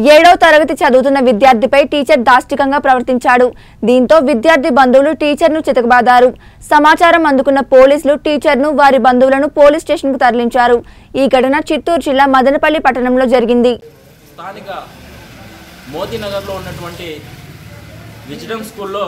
ఏడవ తరగతి చదువుతున్న విద్యార్థిపై టీచర్ దాష్టికంగా ప్రవర్తించాడు దీంతో విద్యార్థి బంధువులు టీచర్ను చితకబాదారు సమాచారం అందుకున్న పోలీసులు టీచర్ను వారి బంధువులను పోలీస్ స్టేషన్కు తరలించారు ఈ ఘటన చిత్తూరు జిల్లా మదనపల్లి పట్టణంలో జరిగింది స్థానిక మోతీనగర్లో ఉన్నటువంటి విజడం స్కూల్లో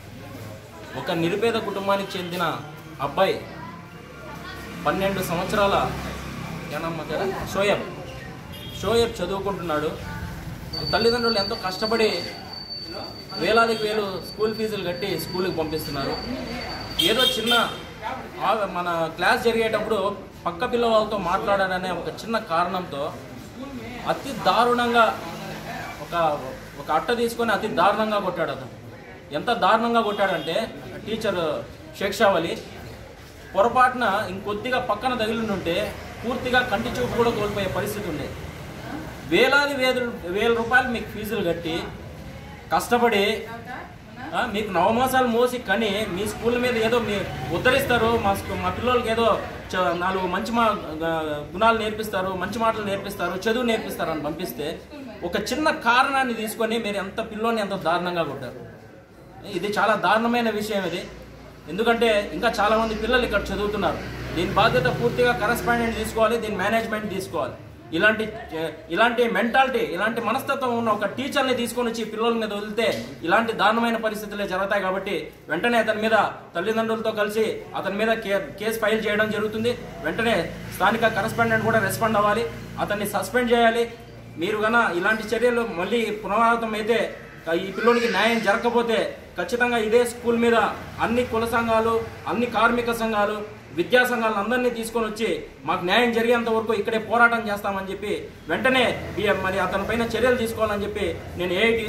ఒక నిరుపేద కుటుంబానికి చెందిన అబ్బాయి పన్నెండు సంవత్సరాల ఏనమ్మా కదా షోయబ్ షోయబ్ చదువుకుంటున్నాడు తల్లిదండ్రులు ఎంతో కష్టపడి వేలాదికి వేలు స్కూల్ ఫీజులు కట్టి స్కూల్కి పంపిస్తున్నారు ఏదో చిన్న ఆ- మన క్లాస్ జరిగేటప్పుడు పక్క పిల్లవాళ్ళతో మాట్లాడాలనే ఒక చిన్న కారణంతో అతి దారుణంగా ఒక ఒక అట్ట తీసుకొని అతి దారుణంగా కొట్టాడు అతను ఎంత దారుణంగా కొట్టాడంటే టీచర్ శిక్షావళి పొరపాటున ఇంకొద్దిగా పక్కన తగిలి ఉంటే పూర్తిగా కంటి చూపు కూడా కోల్పోయే పరిస్థితి ఉండేది వేలాది వేలు వేల రూపాయలు మీకు ఫీజులు కట్టి కష్టపడి ఆ, మీకు నవమాసాలు మోసి కని మీ స్కూల్ మీద ఏదో మీ ఉద్ధరిస్తారు మా స్కూ- మా పిల్లలకి ఏదో చ- నాలుగు మంచి మా గా- గుణాలు నేర్పిస్తారు మంచి మాటలు నేర్పిస్తారు చదువు నేర్పిస్తారు అని పంపిస్తే ఒక చిన్న కారణాన్ని తీసుకొని మీరు ఎంత పిల్లోని ఎంత దారుణంగా కొట్టారు ఇది చాలా దారుణమైన విషయం ఇది ఎందుకంటే ఇంకా చాలా మంది పిల్లలు ఇక్కడ చదువుతున్నారు దీని బాధ్యత పూర్తిగా కరెస్పాండెంట్ తీసుకోవాలి దీని మేనేజ్మెంట్ తీసుకోవాలి ఇలాంటి ఏ, ఇలాంటి మెంటాలిటీ ఇలాంటి మనస్తత్వం ఉన్న ఒక టీచర్ని తీసుకొని వచ్చి పిల్లల మీద వదిలితే ఇలాంటి దారుణమైన పరిస్థితులే జరుగుతాయి కాబట్టి వెంటనే అతని మీద తల్లిదండ్రులతో కలిసి అతని మీద కే- కేసు ఫైల్ చేయడం జరుగుతుంది వెంటనే స్థానిక కరెస్పాండెంట్ కూడా రెస్పాండ్ అవ్వాలి అతన్ని సస్పెండ్ చేయాలి మీరు గన ఇలాంటి చర్యలు మళ్ళీ పునరావృతం అయితే ఈ పిల్లోనికి న్యాయం జరగకపోతే ఖచ్చితంగా ఇదే స్కూల్ మీద అన్ని కుల సంఘాలు అన్ని కార్మిక సంఘాలు విద్యా సంఘాలను అందరినీ తీసుకొని వచ్చి మాకు న్యాయం జరిగేంత వరకు ఇక్కడే పోరాటం చేస్తామని చెప్పి వెంటనే ఈ- మరి అతని పైన చర్యలు తీసుకోవాలని చెప్పి నేను ఏఐటి